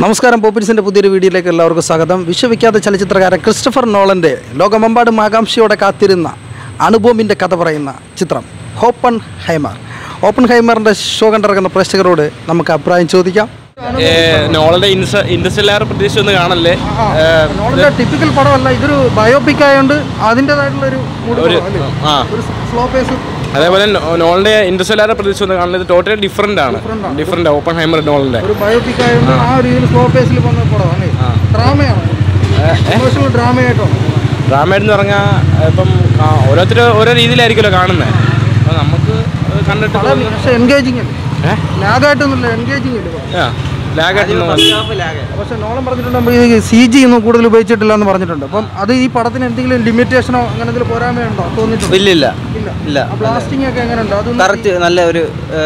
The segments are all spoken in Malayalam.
നമസ്കാരം പോപ്പിൻസിൻ്റെ പുതിയൊരു വീഡിയോയിലേക്ക് എല്ലാവർക്കും സ്വാഗതം വിശ്വവിഖ്യാത ചലച്ചിത്രകാരൻ ക്രിസ്റ്റഫർ നോളൻ്റെ ലോകമെമ്പാടും ആകാംക്ഷയോടെ കാത്തിരുന്ന അണുബോംബിൻ്റെ കഥ പറയുന്ന ചിത്രം ഓപ്പൺ ഹൈമർ ഓപ്പൺ ഹൈമറിൻ്റെ ഷോ കണ്ടിറങ്ങുന്ന പ്രേക്ഷകരോട് നമുക്ക് അഭിപ്രായം ചോദിക്കാം നോളുടെ ഇൻഡസ്ട്രിയലാർ പ്രതീക്ഷ ഒന്ന് കാണല്ലേ നോളൻ്റെ ടിപ്പിക്കൽ പടമല്ല ഇതൊരു ബയോപിക് ആയതുകൊണ്ട് അതിൻ്റെതായിട്ടുള്ള ഒരു ഒരു ആ ഒരു സ്ലോ പേസ് അതേപോലെ നോളിന്റെ ഇൻഡസ്ട്രിയലാർ പ്രതീക്ഷ ഒന്ന് കാണുന്നത് ടോട്ടലി ഡിഫറെന്റ് ആണ് ഡിഫറെന്റ് ഓപ്പൺ ഹൈമർ നോളിന്റെ ഒരു ബയോപിക് ആയതുകൊണ്ട് ആ ഒരു രീതിയിൽ സ്ലോ പേസിൽ പോകുന്ന പടമാണ് ഡ്രാമയാണ് ഇമോഷണൽ ഡ്രാമയായിട്ടോ ഡ്രാമ എന്ന് പറഞ്ഞാൽ ഇപ്പം ആ, ഓരോരുത്തർ ഓരോ രീതിയിലായിരിക്കുമല്ലോ കാണുന്നത് അപ്പോൾ നമുക്ക് അത് കണ്ടിട്ട് തോന്നുന്നു- പക്ഷെ എൻഗേജിങ് അല്ലേ ഏ? ലാഗായിട്ടൊന്നുമില്ല എൻഗേജിങ് അല്ലേ പടം? ആ ലാഗായിട്ട് പക്ഷെ നോളം പറഞ്ഞിട്ടുണ്ട് ഈ സി ജി ഒന്നും കൂടുതൽ ഉപയോഗിച്ചിട്ടില്ല എന്ന് പറഞ്ഞിട്ടുണ്ട് അപ്പം അത് ഈ പടത്തിന് എന്തെങ്കിലും ലിമിറ്റേഷനോ അങ്ങനെ എന്തെങ്കിലും പോരായ്മയുണ്ടോ തോന്നിയിട്ടുണ്ട് ഇല്ല ഇല്ല ഇല്ല ഇല്ല ബ്ലാസ്റ്റിംഗ് ഒക്കെ എങ്ങനെയുണ്ട് അതൊന്നും കറക്റ്റ് നല്ല ഒരു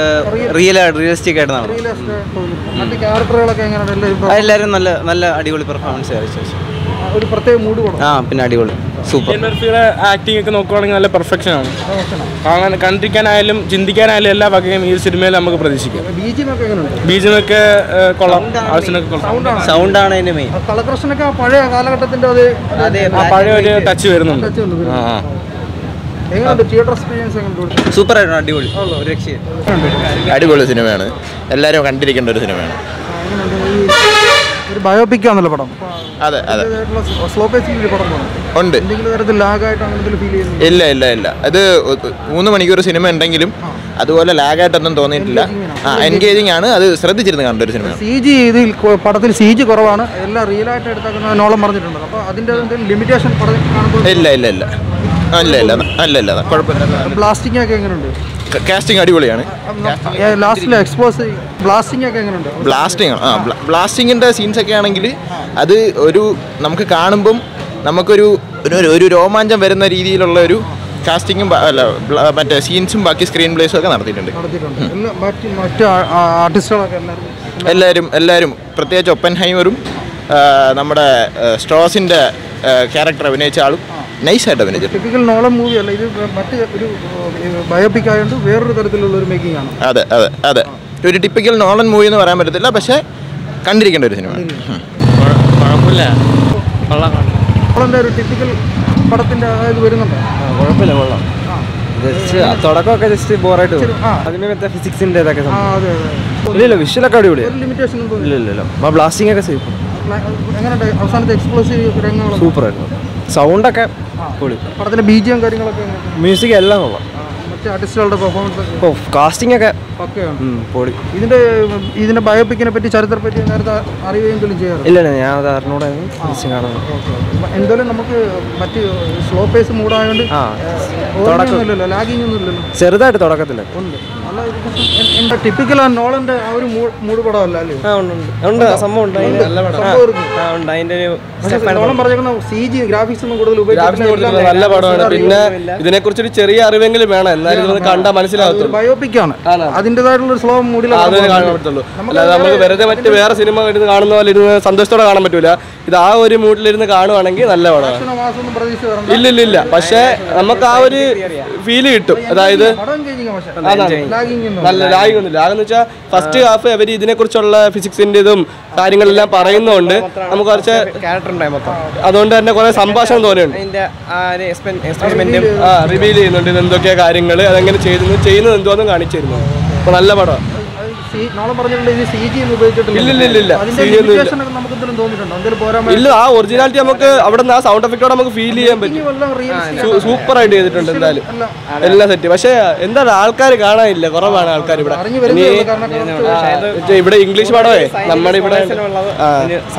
റിയൽ റിയലിസ്റ്റിക് ആയിട്ട് നടന്നു realistic ആയിട്ട് തോന്നിയിട്ടുണ്ട്. മറ്റ് ക്യാരക്ടറുകളൊക്കെ എങ്ങനെയുണ്ട് എല്ലാവരും ആ, എല്ലാവരും നല്ല നല്ല അടിപൊളി പെർഫോമൻസ് കാഴ്ച ഒരു പ്രത്യേക മൂഡ് കൊടുക്കും ആ പിന്നെ അടിപൊളി സൂപ്പർ മെർഫിയുടെ ആക്ടിംഗ് ഒക്കെ നോക്കുവാണെങ്കിൽ നല്ല പെർഫെക്ഷൻ ആണ് കാണാൻ കണ്ടിരിക്കാനായാലും ചിന്തിക്കാനായാലും എല്ലാ വകയും ഈ സിനിമയിൽ നമുക്ക് പ്രതീക്ഷിക്കാം ബി ജി ഒക്കെ എങ്ങനെയുണ്ട് ബീജിനൊക്കെ കൊള്ളാം ആവശ്യത്തിനൊക്കെ കൊള്ളാം സൗണ്ടാണ് സൗണ്ട് ആണ് അതിന്റെ മെയിൻ കളക്രഷനൊക്കെ ആ പഴയ കാലഘട്ടത്തിന്റെ അത് അതെ ആ പഴയ ഒരു ടച്ച് വരുന്നുണ്ട് touch ഉണ്ട് ആ ആ എങ്ങനെയുണ്ട് തിയേറ്റർ എക്സ്പീരിയൻസ് എങ്ങനെയുണ്ട് സൂപ്പർ ആയിരുന്നു അടിപൊളി ഒരു രക്ഷയില്ല അടിപൊളി സിനിമയാണ് എല്ലാവരും കണ്ടിരിക്കേണ്ട ഒരു സിനിമയാണ് എങ്ങനെയുണ്ട് ഈ ഒരു ബയോപിക് ആണല്ലോ പടം അതെ അതെ സ്ലോ പേസിൽ ഒരു പടം പോകണം ഉണ്ട് എന്തെങ്കിലും തരത്തിൽ ലാഗായിട്ട് അങ്ങനെ എന്തെങ്കിലും ഫീൽ ചെയ്യുന്നു ഇല്ല ഇല്ല ഇല്ല അത് ഒ- മൂന്ന് മണിക്കൂർ സിനിമ ഉണ്ടെങ്കിലും അതുപോലെ ലാഗായിട്ടൊന്നും തോന്നിയിട്ടില്ല ആ എൻഗേജിങ് ആണ് അത് ശ്രദ്ധിച്ചിരുന്ന് കണ്ട ഒരു സിനിമയാണ് സി ജി ഇതിൽ കൊ- പടത്തിൽ സി ജി കുറവാണ് എല്ലാം റിയൽ ആയിട്ട് എടുത്താക്കുന്ന നോളം പറഞ്ഞിട്ടുണ്ട് അപ്പോൾ അതിൻ്റെ എന്തെങ്കിലും ലിമിറ്റേഷൻ പടത്തിൽ കാണുമ്പോൾ ഇല്ല ഇല്ല ഇല്ല ആ, ഇല്ല ഇല്ല അല്ല ഇല്ല കുഴപ്പമില്ല ബ്ലാസ്റ്റിംഗ് ഒക്കെ എങ്ങനെയുണ്ട് കാസ്റ്റിംഗ് അടിപൊളിയാണ് ലാസ്റ്റിൽ എക്സ്പോസ് ബ്ലാസ്റ്റിംഗ് ഒക്കെ എങ്ങനെയുണ്ട് ബ്ലാസ്റ്റിംഗ് ആ ബ്ലാസ്റ്റിങ്ങിൻ്റെ സീൻസ് ഒക്കെ ആണെങ്കിൽ അത് ഒരു നമുക്ക് കാണുമ്പം നമുക്കൊരു ഒരു- ഒരു രോമാഞ്ചം വരുന്ന രീതിയിലുള്ള ഒരു കാസ്റ്റിങ്ങും അല്ല ബ്ല- മറ്റേ സീൻസും ബാക്കി സ്ക്രീൻ പ്ലേസും ഒക്കെ നടത്തിയിട്ടുണ്ട് നടത്തിയിട്ടുണ്ട് എല്ലാ മറ്റ് മറ്റ് ആർട്ടിസ്റ്റുകളൊക്കെ എല്ലാവരും എല്ലാവരും എല്ലാവരും പ്രത്യേകിച്ച് ഒപ്പൻ ഹൈമറും നമ്മുടെ സ്ട്രോസിൻ്റെ ക്യാരക്ടർ അഭിനയിച്ച ആളും നൈസായിട്ട് അഭിനയിച്ചിട്ടുണ്ട് ടിപ്പിക്കൽ നോളം മൂവി അല്ല ഇത് മറ്റ് ഒരു ബയോപിക് ആയതുകൊണ്ട് വേറൊരു തരത്തിലുള്ള ഒരു മേക്കിംഗ് ആണ് അതെ അതെ അതെ ഒരു ടിപ്പിക്കൽ നോളൻ മൂവി എന്ന് പറയാൻ പറ്റത്തില്ല പക്ഷേ കണ്ടിരിക്കേണ്ട ഒരു സിനിമ കുഴപ്പമില്ല കൊള്ളാം നോളൻ്റെ ഒരു ടിപ്പിക്കൽ പടത്തിൻ്റെ ഇത് വരുന്നുണ്ടോ കുഴപ്പമില്ല കൊള്ളാം ജസ്റ്റ് തുടക്കമൊക്കെ ജസ്റ്റ് ബോറായിട്ട് തോന്നി ആ. അതിന് മറ്റേ ഫിസിക്സിന്റെ ഇതൊക്കെ ആ അതെ അതെ ഇല്ല ഇല്ല വിഷ്വലൊക്കെ അടിപൊളിയാണ് ഒരു ലിമിറ്റേഷൻ ഒന്നും ഇല്ല ഇല്ല ഇല്ല ആ ബ്ലാസ്റ്റിംഗ് ഒക്കെ സേഫ് എങ്ങനെയുണ്ട് അവസാനത്തെ എക്സ്പ്ലോസീവ് രംഗങ്ങളും സൂപ്പർ ആയിരുന്നു സൗണ്ടൊക്കെ പൊളി പടത്തിന്റെ ബീജിയം കാര്യങ്ങളൊക്കെ എങ്ങനെയുണ്ട്? മ്യൂസിക് എല്ലാം കൊള്ളാം ആ, മറ്റ് ആർട്ടിസ്റ്റുകളുടെ പെർഫോമൻസ് ഒക്കെ ഓ കാസ്റ്റിംഗ് ഒക്കെ പക്കയാണ് ഉം, പൊളി ഇതിന്റെ ഇതിന്റെ ബയോപിക്കിനെ പറ്റി ചരിത്രത്തെ പറ്റി നേരത്തെ അറിയുകയെങ്കിലും ചെയ്യാറ് ഇല്ല ഇല്ല ഞാൻ അത് അറിഞ്ഞൂടായിരുന്നു ജസ്റ്റ് കാണുന്നു എന്തായാലും നമുക്ക് മറ്റ് സ്ലോ പേസ് മൂടായതുകൊണ്ട് ആ ഒന്നുമില്ലല്ലോ ലാഗിങ് ഒന്നും ഇല്ലല്ലോ ചെറുതായിട്ട് തുടക്കത്തില്ല ഉണ്ട് നല്ല എൻ്റെ ടിപ്പിക്കൽ ആ നോളന്റെ ആ ഒരു മൂഡ് പടമല്ല അല്ലേ ആ ഉണ്ട് ഉണ്ട് ഉണ്ട് ആ സംഭവം ഉണ്ട് അതിന്റെ സംഭവം ഇருக்கு. ആ ഉണ്ട് അതിന്റെ ഒരു പക്ഷേ നോളം പറഞ്ഞേക്കുന്ന സി ജി ഗ്രാഫിക്സ് ഒന്നും കൂടുതൽ ഉപയോഗിച്ചിട്ടില്ല നല്ല പടമാണ് പിന്നെ ഇതിനെ കുറിച്ചൊരു ചെറിയ അറിവെങ്കിലും വേണം എന്നാലും ഇതൊന്ന് കണ്ടാൽ മനസ്സിലാകത്തുള്ളൂ ബയോപിക് ആണ് അതിൻ്റെതായിട്ടുള്ള ഒരു സ്ലോ മൂഡിലാണ് അതിനെ കാണാൻ പറ്റുള്ളൂ അല്ലാതെ നമുക്ക് വെറുതെ മറ്റ് വേറെ സിനിമ ഇരുന്ന് കാണുന്ന പോലെ ഇരുന്ന് സന്തോഷത്തോടെ കാണാൻ പറ്റൂല ഇത് ആ ഒരു മൂഡിലിരുന്ന് കാണുവാണെങ്കിൽ നല്ല പടമാണ് മാസം പ്രതീക്ഷ വരണം ഇല്ല ഇല്ല ഇല്ല പക്ഷേ നമുക്ക് ആ ഒരു ഫീല് കിട്ടും അതായത് പടം എൻഗേജിങ് പക്ഷേ ലാഗിങ് ഒന്നും നല്ല ലാഗ് ഒന്നുമില്ല ലാഗെന്ന് വെച്ചാൽ ഫസ്റ്റ് ഹാഫ് അവർ ഇതിനെക്കുറിച്ചുള്ള ഫിസിക്സിന്റെ ഇതും കാര്യങ്ങളെല്ലാം പറയുന്നതുകൊണ്ട് നമുക്ക് കുറച്ച് ക്യാരക്ടർ ഉണ്ടായി മൊത്തം അതുകൊണ്ട് തന്നെ കുറെ സംഭാഷണം തോന്നിയുണ്ട് അതിന്റെ ആ ഒരു എക്സ്പെരിമെന്റും ആ റിവീൽ ചെയ്യുന്നുണ്ട് ഇത് എന്തൊക്കെയാ കാര്യങ്ങൾ അതെങ്ങനെ ചെയ്യുന്നു ചെയ്യുന്നത് എന്തുവാന്നും കാണിച്ചു തരുന്നു അപ്പോൾ നല്ല പടമാണ് നോളം പറഞ്ഞിട്ടുണ്ട് ഇത് സി ജി ഉപയോഗിച്ചിട്ടില്ല ഇല്ല, ഇല്ല, ഇല്ല, ഇല്ല. അതിന്റെ CG ഒന്നും ഇല്ല. ലിമിറ്റേഷൻ ഒക്കെ നമുക്ക് എന്തെങ്കിലും തോന്നിയിട്ടുണ്ടോ എന്തെങ്കിലും പോരാൻ ഇല്ല ആ ഒറിജിനാലിറ്റി നമുക്ക് അവിടെ നിന്ന് ആ സൗണ്ട് എഫക്റ്റോടെ നമുക്ക് ഫീൽ ചെയ്യാൻ പറ്റും സൂപ്പർ ആയിട്ട് ചെയ്തിട്ടുണ്ട് എന്തായാലും എല്ലാം സെറ്റ് പക്ഷേ എന്താണ് ആൾക്കാർ കാണാനില്ല കുറവാണ് ആൾക്കാർ ഇവിടെ അറിഞ്ഞു ഇനി വരുന്നേ ഉള്ളൂ കാരണം ആ, മറ്റേ ഇവിടെ ഇംഗ്ലീഷ് പടമേ നമ്മുടെ ഇവിടെ ആ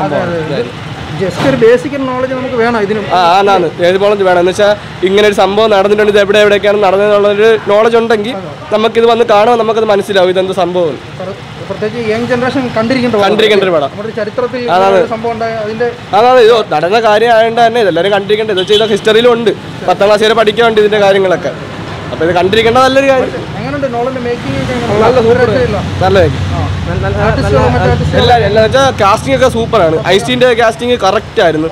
ജസ്റ്റ് ഒരു ബേസിക് നോളജ് നമുക്ക് വേണം ഇതിനും ആ ആണാണ് ഏത് കോളേജ് വേണം എന്ന് വെച്ചാൽ ഇങ്ങനെ ഒരു സംഭവം നടന്നിട്ടുണ്ട് ഇത് എവിടെ എവിടെയൊക്കെയാണ് നടന്നതെന്നുള്ളൊരു നോളജ് ഉണ്ടെങ്കിൽ നമുക്കിത് വന്ന് കാണുമ്പോൾ നമുക്കത് മനസ്സിലാവും ഇതെന്ത് സംഭവം പ്ര- പ്രത്യേകിച്ച് യങ് ജനറേഷൻ കണ്ടിരിക്കേണ്ട പടം. കണ്ടിരിക്കേണ്ട ഒരു പടം നമ്മുടെ ചരിത്രത്തിൽ ഇങ്ങനെ ഒരു സംഭവം ഉണ്ടായ അതിന്റെ അതാണ് ഇത് നടന്ന കാര്യം ആയതുകൊണ്ട് തന്നെ ഇതെല്ലാവരും കണ്ടിരിക്കേണ്ടത് ഇത് വെച്ചാൽ ഇത് ഹിസ്റ്ററിയിലും ഉണ്ട് പത്താം ക്ലാസ് വരെ പഠിക്കാനുണ്ട് ഇതിന്റെ കാര്യങ്ങളൊക്കെ അപ്പോൾ ഇത് കണ്ടിരിക്കേണ്ട നല്ലൊരു കാര്യം എങ്ങനെയുണ്ട് നോളന്റെ മേക്കിംഗ് ഒക്കെ നല്ല എങ്ങനെയുണ്ട്? സൂപ്പർ ഒരു രക്ഷയില്ല. നല്ല ആ, എല്ലാ എല്ലാ വെച്ചാൽ കാസ്റ്റിംഗ് ഒക്കെ സൂപ്പറാണ് ഐസിന്റെ കാസ്റ്റിംഗ് കറക്റ്റ് ആയിരുന്നു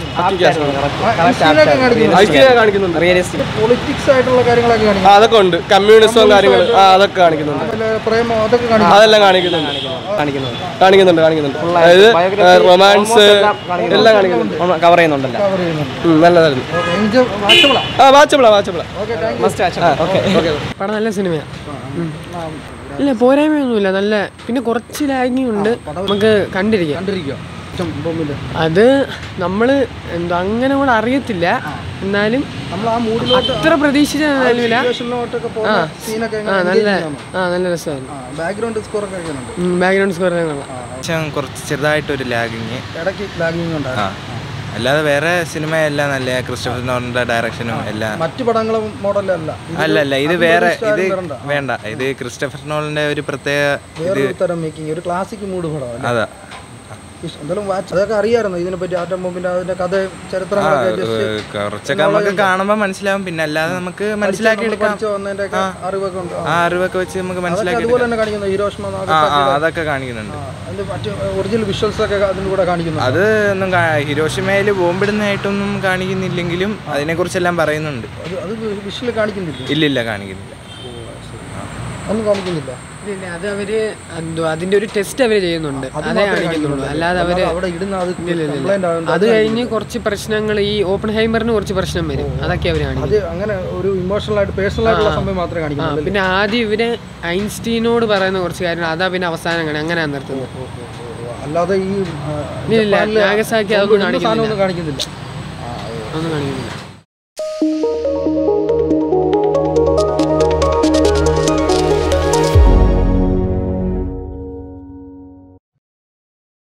ഐസിനെ കാണിക്കുന്നുണ്ട് പൊളിറ്റിക്സ് ആയിട്ടുള്ള കാര്യങ്ങളൊക്കെ ആ, കാണിക്കും അതൊക്കെ ഉണ്ട് കമ്മ്യൂണിസവും കാര്യങ്ങൾ ആ അതൊക്കെ കാണിക്കുന്നുണ്ട് അതുപോലെ പ്രേമം അതൊക്കെ കാണിക്കും അതെല്ലാം കാണിക്കുന്നുണ്ട് കാണിക്കുന്നുണ്ട് കാണിക്കുന്നുണ്ട് അതായത് റൊമാൻസ് എല്ലാം കാണിക്കുന്നുണ്ട് കവർ ചെയ്യുന്നുണ്ടല്ലോ കവർ ചെയ്യുന്നുണ്ട് ഉം, നല്ലതായിരുന്നു വാച്ചബിളാ ആ വാച്ചബിളാ വാച്ചബിളാ okay thank you okay okay പടം നല്ല സിനിമയാണ് ഇല്ല പോരായ്മയൊന്നുമില്ല നല്ല പിന്നെ കുറച്ച് ലാഗിങ് ഉണ്ട് നമുക്ക് കണ്ടിരിക്കാം കണ്ടിരിക്കുക ബോംബിന്റെ അത് നമ്മൾ എന്തോ അങ്ങനെ കൂടെ അറിയത്തില്ല എന്നാലും നമ്മൾ ആ മൂഡിലോട്ട് അത്ര പ്രതീക്ഷിച്ച നിലവില സിറ്റുവേഷനിലോട്ടൊക്കെ പോകുന്ന സീനൊക്കെ ആ നല്ല ആ നല്ല രസമായിരുന്നു ബാക്ക്ഗ്രൗണ്ട് സ്കോർ ഒക്കെ എങ്ങനെയുണ്ട് ബാക്ക്ഗ്രൗണ്ട് സ്കോർ കാണാം കുറച്ച് ചെറുതായിട്ടൊരു ലാഗിങ് ഇടയ്ക്ക് ലാഗിങ് ആ ഉണ്ടായിരുന്നു അല്ലാതെ വേറെ സിനിമയെല്ലാം നല്ല ക്രിസ്റ്റഫർ നോറിന്റെ ഡയറക്ഷനും എല്ലാം മറ്റു പടങ്ങളും മോഡലല്ല അല്ല അല്ല ഇത് വേറെ ഇത് വേണ്ട ഇത് ക്രിസ്റ്റഫർ നോളിന്റെ ഒരു പ്രത്യേക ഇത് വേറൊരു തരം മേക്കിംഗ് ഒരു ക്ലാസിക് മൂഡ് പടം അതാ ഇഷ്- എന്തായാലും വാച്ച് അതൊക്കെ അറിയാമായിരുന്നു ഇതിനെപ്പറ്റി ആറ്റം ബോംബിന്റെ അതിന്റെ കഥ ആ ചരിത്രങ്ങളൊക്കെ just ഏ, കുറച്ചൊക്കെ നമുക്ക് കാണുമ്പോൾ മനസ്സിലാവും പിന്നെ അല്ലാതെ നമുക്ക് മനസ്സിലാക്കി നമ്മള് എടുക്കാം പഠിച്ചു വന്നതിന്റെ ഒക്കെ അറിവൊക്കെ ഉണ്ട് ആ അറിവൊക്കെ വെച്ച് നമുക്ക് അതൊക്കെ മനസ്സിലാക്കി അതുപോലെ എടുക്കാം തന്നെ കാണിക്കുന്നു ഹീരോഷ്മ ആ ആ അതൊക്കെ കാണിക്കുന്നുണ്ട് അതിന്റെ മറ്റു ഒറിജിനൽ വിഷ്വൽസ് ഒക്കെ അതിന്റെ കൂടെ കാണിക്കുന്നു അത് ഒന്നും ഹിരോഷിമയിൽ ബോംബിടുന്നതായിട്ടൊന്നും കാണിക്കുന്നില്ലെങ്കിലും അതിനെക്കുറിച്ചെല്ലാം പറയുന്നുണ്ട് അത് അത് വിഷ്വൽ കാണിക്കുന്നില്ല ഇല്ലില്ല കാണിക്കുന്നില്ല ഒന്നും കാണിക്കുന്നില്ല ഇല്ല അത് അവര് എന്തോ അതിന്റെ ഒരു ടെസ്റ്റ് അവര് ചെയ്യുന്നുണ്ട് അതേ കാണിക്കുന്നുള്ളൂ അല്ലാതെ അവര് അവിടെ ഇടുന്ന അത് ഇല്ല, ഇല്ല, complaint ഇല്ല. ആവുന്നുണ്ട്. അത് കഴിഞ്ഞ് കുറച്ച് പ്രശ്നങ്ങൾ ഈ ഓപ്പൺ ഹൈമറിന് കുറച്ച് പ്രശ്നം വരും അതൊക്കെ അവര് കാണിക്കും അത് അങ്ങനെ ഒരു ഇമോഷണൽ ആയിട്ട് പേഴ്സണൽ ആയിട്ടുള്ള സംഭവം മാത്രമേ ആ കാണിക്കുന്നുള്ളൂ പിന്നെ ആദ്യം ഇവര് ഐൻസ്റ്റീനോട് പറയുന്ന കുറച്ച് കാര്യങ്ങൾ അതാ പിന്നെ അവസാനം കാണി അങ്ങനെയാണ് നിർത്തുന്നത് അല്ലാതെ ഈ ആ, ഇല്ല, ഇല്ല, ജപ്പാനിലെ നാഗസാക്കി ബോംബ് അതൊന്നും ഇടുന്ന സാധനം കാണിക്കുന്നില്ല. ഒന്നും കാണിക്കുന്നില്ല ഒന്നും കാണിക്കുന്നില്ല